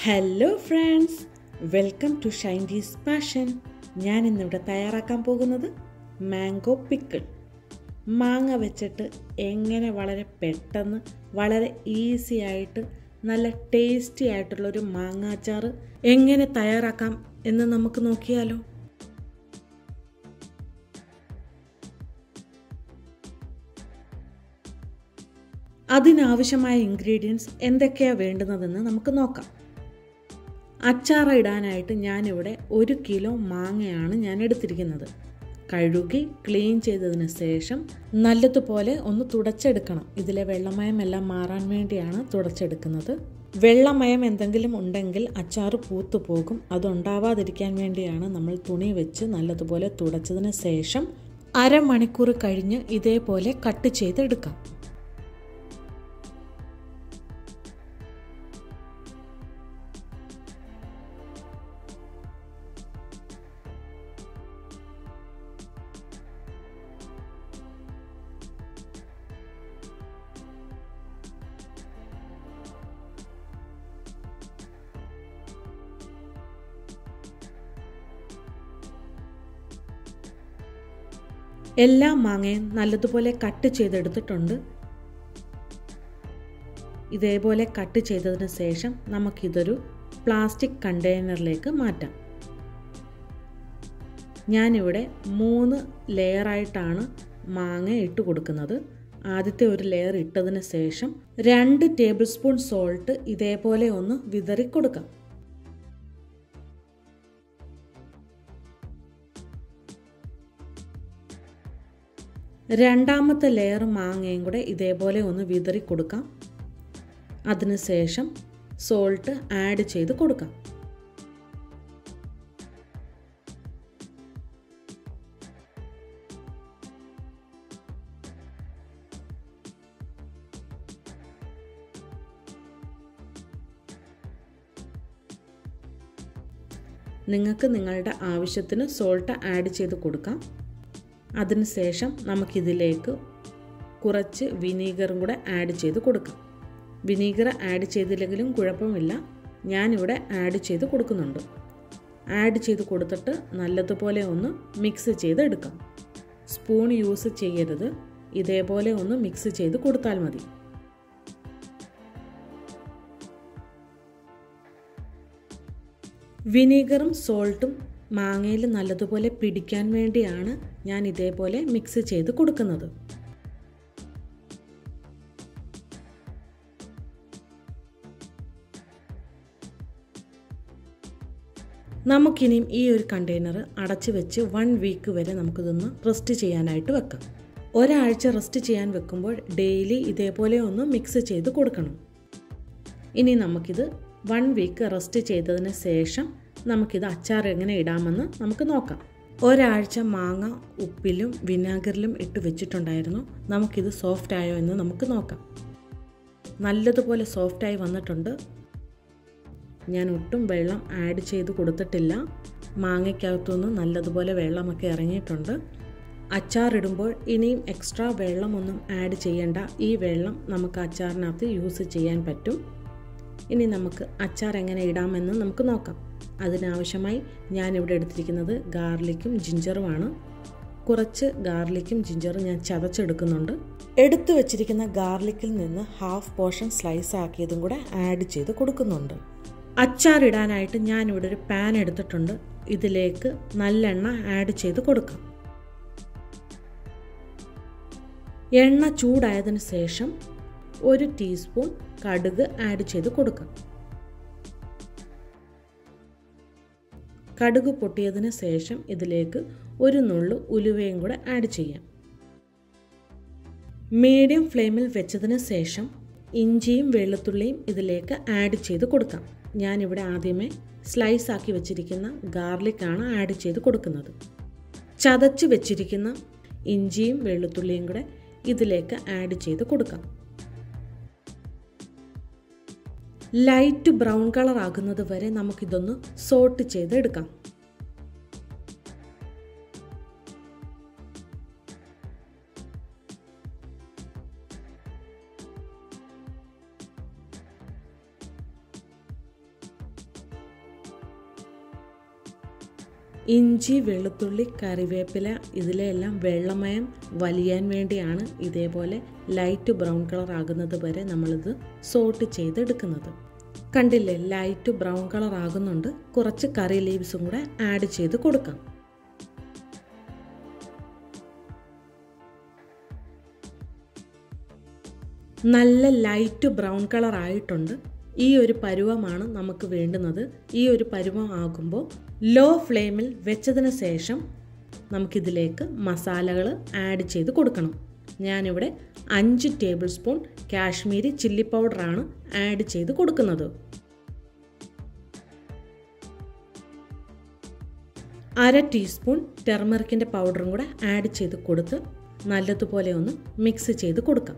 hello friends welcome to ഷൈൻഡീസ് passion ഞാൻ ഇന്നിവിടെ തയ്യാറാക്കാൻ പോകുന്നത് മാംഗോ പിക്കിൾ മാങ്ങ വെച്ചിട്ട് എങ്ങനെ വളരെ പെട്ടെന്ന് വളരെ ഈസി ആയിട്ട് നല്ല ടേസ്റ്റി ആയിട്ടുള്ളൊരു മാങ്ങാച്ചാറ് എങ്ങനെ തയ്യാറാക്കാം എന്ന് നമുക്ക് നോക്കിയാലോ അതിനാവശ്യമായ ഇൻഗ്രീഡിയൻസ് എന്തൊക്കെയാണ് വേണ്ടുന്നതെന്ന് നമുക്ക് നോക്കാം അച്ചാറ ഇടാനായിട്ട് ഞാനിവിടെ ഒരു കിലോ മാങ്ങയാണ് ഞാൻ എടുത്തിരിക്കുന്നത് കഴുകി ക്ലീൻ ചെയ്തതിന് ശേഷം നല്ലതുപോലെ ഒന്ന് തുടച്ചെടുക്കണം ഇതിലെ വെള്ളമയം എല്ലാം മാറാൻ വേണ്ടിയാണ് തുടച്ചെടുക്കുന്നത് വെള്ളമയം എന്തെങ്കിലും ഉണ്ടെങ്കിൽ അച്ചാറ് പൂത്തു പോകും അതുണ്ടാവാതിരിക്കാൻ വേണ്ടിയാണ് നമ്മൾ തുണി വെച്ച് നല്ലതുപോലെ തുടച്ചതിന് ശേഷം അരമണിക്കൂർ കഴിഞ്ഞ് ഇതേപോലെ കട്ട് ചെയ്തെടുക്കാം എല്ലാ മാങ്ങയും നല്ലതുപോലെ കട്ട് ചെയ്തെടുത്തിട്ടുണ്ട് ഇതേപോലെ കട്ട് ചെയ്തതിന് ശേഷം നമുക്കിതൊരു പ്ലാസ്റ്റിക് കണ്ടെയ്നറിലേക്ക് മാറ്റാം ഞാനിവിടെ മൂന്ന് ലെയറായിട്ടാണ് മാങ്ങ ഇട്ട് കൊടുക്കുന്നത് ആദ്യത്തെ ഒരു ലെയർ ഇട്ടതിന് ശേഷം രണ്ട് ടേബിൾ സ്പൂൺ സോൾട്ട് ഇതേപോലെ ഒന്ന് വിതറി കൊടുക്കാം രണ്ടാമത്തെ ലെയർ മാങ്ങയും കൂടെ ഇതേപോലെ ഒന്ന് വിതറി കൊടുക്കാം അതിനുശേഷം സോൾട്ട് ആഡ് ചെയ്ത് കൊടുക്കാം നിങ്ങൾക്ക് നിങ്ങളുടെ ആവശ്യത്തിന് സോൾട്ട് ആഡ് ചെയ്ത് കൊടുക്കാം അതിനുശേഷം നമുക്കിതിലേക്ക് കുറച്ച് വിനീഗറും കൂടെ ആഡ് ചെയ്ത് കൊടുക്കാം വിനീഗർ ആഡ് ചെയ്തില്ലെങ്കിലും കുഴപ്പമില്ല ഞാനിവിടെ ആഡ് ചെയ്ത് കൊടുക്കുന്നുണ്ട് ആഡ് ചെയ്ത് കൊടുത്തിട്ട് നല്ലതുപോലെ ഒന്ന് മിക്സ് ചെയ്തെടുക്കാം സ്പൂൺ യൂസ് ചെയ്യരുത് ഇതേപോലെ ഒന്ന് മിക്സ് ചെയ്ത് കൊടുത്താൽ മതി വിനീഗറും സോൾട്ടും മാങ്ങയിൽ നല്ലതുപോലെ പിടിക്കാൻ വേണ്ടിയാണ് ഞാൻ ഇതേപോലെ മിക്സ് ചെയ്ത് കൊടുക്കുന്നത് നമുക്കിനിയും ഈ ഒരു കണ്ടെയ്നർ അടച്ചു വെച്ച് വൺ വീക്ക് വരെ നമുക്കിതൊന്ന് റെസ്റ്റ് ചെയ്യാനായിട്ട് വെക്കാം ഒരാഴ്ച റെസ്റ്റ് ചെയ്യാൻ വെക്കുമ്പോൾ ഡെയിലി ഇതേപോലെ ഒന്ന് മിക്സ് ചെയ്ത് കൊടുക്കണം ഇനി നമുക്കിത് വൺ വീക്ക് റെസ്റ്റ് ചെയ്തതിന് ശേഷം നമുക്കിത് അച്ചാർ എങ്ങനെ ഇടാമെന്ന് നമുക്ക് നോക്കാം ഒരാഴ്ച മാങ്ങ ഉപ്പിലും വിനാഗറിലും ഇട്ട് വെച്ചിട്ടുണ്ടായിരുന്നു നമുക്കിത് സോഫ്റ്റ് ആയോ എന്ന് നമുക്ക് നോക്കാം നല്ലതുപോലെ സോഫ്റ്റായി വന്നിട്ടുണ്ട് ഞാൻ ഒട്ടും വെള്ളം ആഡ് ചെയ്ത് കൊടുത്തിട്ടില്ല മാങ്ങയ്ക്കകത്തുനിന്ന് നല്ലതുപോലെ വെള്ളമൊക്കെ ഇറങ്ങിയിട്ടുണ്ട് അച്ചാറിടുമ്പോൾ ഇനിയും എക്സ്ട്രാ വെള്ളമൊന്നും ആഡ് ചെയ്യേണ്ട ഈ വെള്ളം നമുക്ക് അച്ചാറിനകത്ത് യൂസ് ചെയ്യാൻ പറ്റും ഇനി നമുക്ക് അച്ചാർ എങ്ങനെ ഇടാമെന്ന് നമുക്ക് നോക്കാം അതിനാവശ്യമായി ഞാനിവിടെ എടുത്തിരിക്കുന്നത് ഗാർലിക്കും ജിഞ്ചറുമാണ് കുറച്ച് ഗാർലിക്കും ജിഞ്ചറും ഞാൻ ചതച്ചെടുക്കുന്നുണ്ട് എടുത്തു വെച്ചിരിക്കുന്ന ഗാർലിക്കിൽ നിന്ന് ഹാഫ് പോർഷൻ സ്ലൈസ് ആക്കിയതും കൂടെ ആഡ് ചെയ്ത് കൊടുക്കുന്നുണ്ട് അച്ചാർ ഇടാനായിട്ട് ഞാനിവിടെ ഒരു പാൻ എടുത്തിട്ടുണ്ട് ഇതിലേക്ക് നല്ലെണ്ണ ആഡ് ചെയ്ത് കൊടുക്കാം എണ്ണ ചൂടായതിനു ശേഷം ഒരു ടീസ്പൂൺ കടുക് ആഡ് ചെയ്ത് കൊടുക്കാം കടുക് പൊട്ടിയതിന് ശേഷം ഇതിലേക്ക് ഒരു നുള്ളു ഉലുവയും കൂടെ ആഡ് ചെയ്യാം മീഡിയം ഫ്ലെയിമിൽ വെച്ചതിന് ശേഷം ഇഞ്ചിയും വെളുത്തുള്ളിയും ഇതിലേക്ക് ആഡ് ചെയ്ത് കൊടുക്കാം ഞാനിവിടെ ആദ്യമേ സ്ലൈസ് ആക്കി വെച്ചിരിക്കുന്ന ഗാർലിക്കാണ് ആഡ് ചെയ്ത് കൊടുക്കുന്നത് ചതച്ച് വെച്ചിരിക്കുന്ന ഇഞ്ചിയും വെളുത്തുള്ളിയും കൂടെ ഇതിലേക്ക് ആഡ് ചെയ്ത് കൊടുക്കാം ലൈറ്റ് ബ്രൗൺ കളർ ആകുന്നത് വരെ നമുക്കിതൊന്ന് സോട്ട് ചെയ്തെടുക്കാം ഇഞ്ചി വെളുത്തുള്ളി കറിവേപ്പില ഇതിലെല്ലാം വെള്ളമയം വലിയാൻ വേണ്ടിയാണ് ഇതേപോലെ ലൈറ്റ് ബ്രൗൺ കളർ ആകുന്നത് വരെ നമ്മളിത് സോട്ട് ചെയ്തെടുക്കുന്നത് കണ്ടില്ലേ ലൈറ്റ് ബ്രൗൺ കളർ ആകുന്നുണ്ട് കുറച്ച് കറി ലീവ്സും കൂടെ ആഡ് ചെയ്ത് കൊടുക്കാം നല്ല ലൈറ്റ് ബ്രൗൺ കളർ ആയിട്ടുണ്ട് ഈ ഒരു പരുവമാണ് നമുക്ക് വേണ്ടുന്നത് ഈ ഒരു പരുവം ആകുമ്പോൾ ലോ ഫ്ലെയിമിൽ വെച്ചതിന് ശേഷം നമുക്കിതിലേക്ക് മസാലകൾ ആഡ് ചെയ്ത് കൊടുക്കണം ഞാനിവിടെ അഞ്ച് ടേബിൾ സ്പൂൺ കാശ്മീരി ചില്ലി പൗഡറാണ് ആഡ് ചെയ്ത് കൊടുക്കുന്നത് അര ടീസ്പൂൺ ടെർമറിക്കിൻ്റെ പൗഡറും കൂടെ ആഡ് ചെയ്ത് കൊടുത്ത് നല്ലതുപോലെ ഒന്ന് മിക്സ് ചെയ്ത് കൊടുക്കാം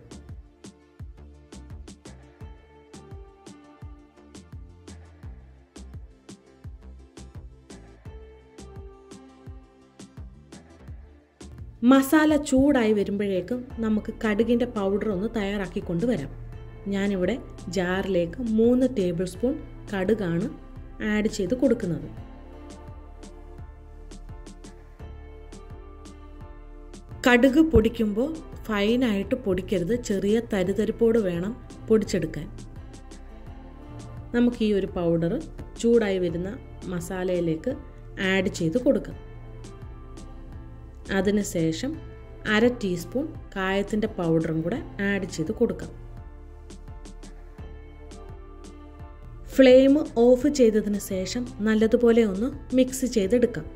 മസാല ചൂടായി വരുമ്പോഴേക്കും നമുക്ക് കടുകിൻ്റെ പൗഡർ ഒന്ന് തയ്യാറാക്കി കൊണ്ടുവരാം ഞാനിവിടെ ജാറിലേക്ക് മൂന്ന് ടേബിൾ സ്പൂൺ കടുകാണ് ആഡ് ചെയ്ത് കൊടുക്കുന്നത് കടുക് പൊടിക്കുമ്പോൾ ഫൈനായിട്ട് പൊടിക്കരുത് ചെറിയ തരിതരിപ്പോട് വേണം പൊടിച്ചെടുക്കാൻ നമുക്ക് ഈ ഒരു പൗഡർ ചൂടായി വരുന്ന മസാലയിലേക്ക് ആഡ് ചെയ്ത് കൊടുക്കാം അതിനുശേഷം അര ടീസ്പൂൺ കായത്തിൻ്റെ പൗഡറും കൂടെ ആഡ് ചെയ്ത് കൊടുക്കാം ഫ്ലെയിം ഓഫ് ചെയ്തതിന് ശേഷം നല്ലതുപോലെ ഒന്ന് മിക്സ് ചെയ്തെടുക്കാം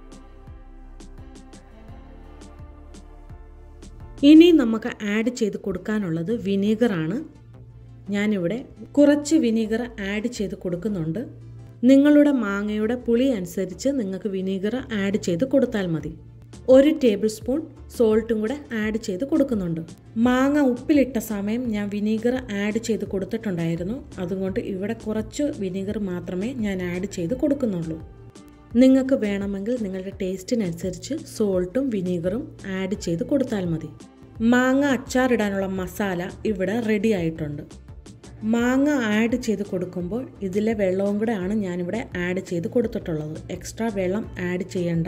ഇനി നമുക്ക് ആഡ് ചെയ്ത് കൊടുക്കാനുള്ളത് വിനീഗറാണ് ഞാനിവിടെ കുറച്ച് വിനീഗർ ആഡ് ചെയ്ത് കൊടുക്കുന്നുണ്ട് നിങ്ങളുടെ മാങ്ങയുടെ പുളി അനുസരിച്ച് നിങ്ങൾക്ക് വിനീഗർ ആഡ് ചെയ്ത് കൊടുത്താൽ മതി ഒരു ടേബിൾ സ്പൂൺ സോൾട്ടും കൂടെ ആഡ് ചെയ്ത് കൊടുക്കുന്നുണ്ട് മാങ്ങ ഉപ്പിലിട്ട സമയം ഞാൻ വിനീഗർ ആഡ് ചെയ്ത് കൊടുത്തിട്ടുണ്ടായിരുന്നു അതുകൊണ്ട് ഇവിടെ കുറച്ച് വിനീഗർ മാത്രമേ ഞാൻ ആഡ് ചെയ്ത് കൊടുക്കുന്നുള്ളൂ നിങ്ങൾക്ക് വേണമെങ്കിൽ നിങ്ങളുടെ ടേസ്റ്റിനനുസരിച്ച് സോൾട്ടും വിനീഗറും ആഡ് ചെയ്ത് കൊടുത്താൽ മതി മാങ്ങ അച്ചാറിടാനുള്ള മസാല ഇവിടെ റെഡി ആയിട്ടുണ്ട് മാങ്ങ ആഡ് ചെയ്ത് കൊടുക്കുമ്പോൾ ഇതിലെ വെള്ളവും കൂടെ ആണ് ഞാനിവിടെ ആഡ് ചെയ്ത് കൊടുത്തിട്ടുള്ളത് എക്സ്ട്രാ വെള്ളം ആഡ് ചെയ്യേണ്ട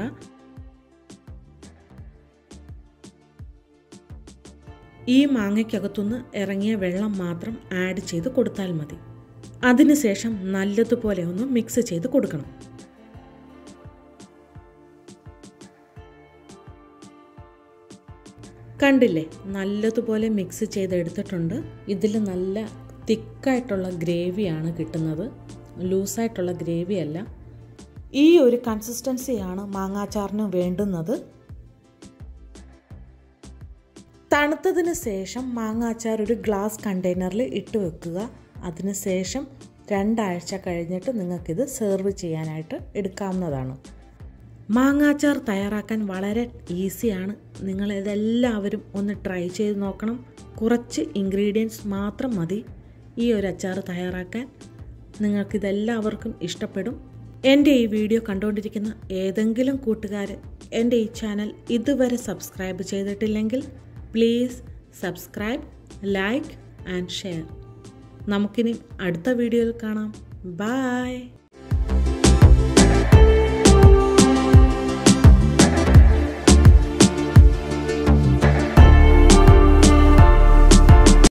ഈ മാങ്ങയ്ക്കകത്തുനിന്ന് ഇറങ്ങിയ വെള്ളം മാത്രം ആഡ് ചെയ്ത് കൊടുത്താൽ മതി അതിനുശേഷം നല്ലതുപോലെ ഒന്ന് മിക്സ് ചെയ്ത് കൊടുക്കണം കണ്ടില്ലേ നല്ലതുപോലെ മിക്സ് ചെയ്തെടുത്തിട്ടുണ്ട് ഇതിൽ നല്ല തിക്കായിട്ടുള്ള ഗ്രേവിയാണ് കിട്ടുന്നത് ലൂസായിട്ടുള്ള ഗ്രേവി അല്ല ഈ ഒരു കൺസിസ്റ്റൻസിയാണ് മാങ്ങാച്ചാറിന് വേണ്ടുന്നത് തണുത്തതിന് ശേഷം മാങ്ങാച്ചാർ ഒരു ഗ്ലാസ് കണ്ടെയ്നറിൽ ഇട്ട് വെക്കുക അതിന് ശേഷം രണ്ടാഴ്ച കഴിഞ്ഞിട്ട് നിങ്ങൾക്കിത് സെർവ് ചെയ്യാനായിട്ട് എടുക്കാവുന്നതാണ് മാങ്ങാച്ചാർ തയ്യാറാക്കാൻ വളരെ ഈസിയാണ് നിങ്ങളിതെല്ലാവരും ഒന്ന് ട്രൈ ചെയ്ത് നോക്കണം കുറച്ച് ഇൻഗ്രീഡിയൻസ് മാത്രം മതി ഈ ഒരു അച്ചാർ തയ്യാറാക്കാൻ നിങ്ങൾക്കിതെല്ലാവർക്കും ഇഷ്ടപ്പെടും എൻ്റെ ഈ വീഡിയോ കണ്ടുകൊണ്ടിരിക്കുന്ന ഏതെങ്കിലും കൂട്ടുകാർ എൻ്റെ ഈ ചാനൽ ഇതുവരെ സബ്സ്ക്രൈബ് ചെയ്തിട്ടില്ലെങ്കിൽ please subscribe like and share നമുക്കിനി അടുത്ത വീഡിയോയിൽ കാണാം ബായ്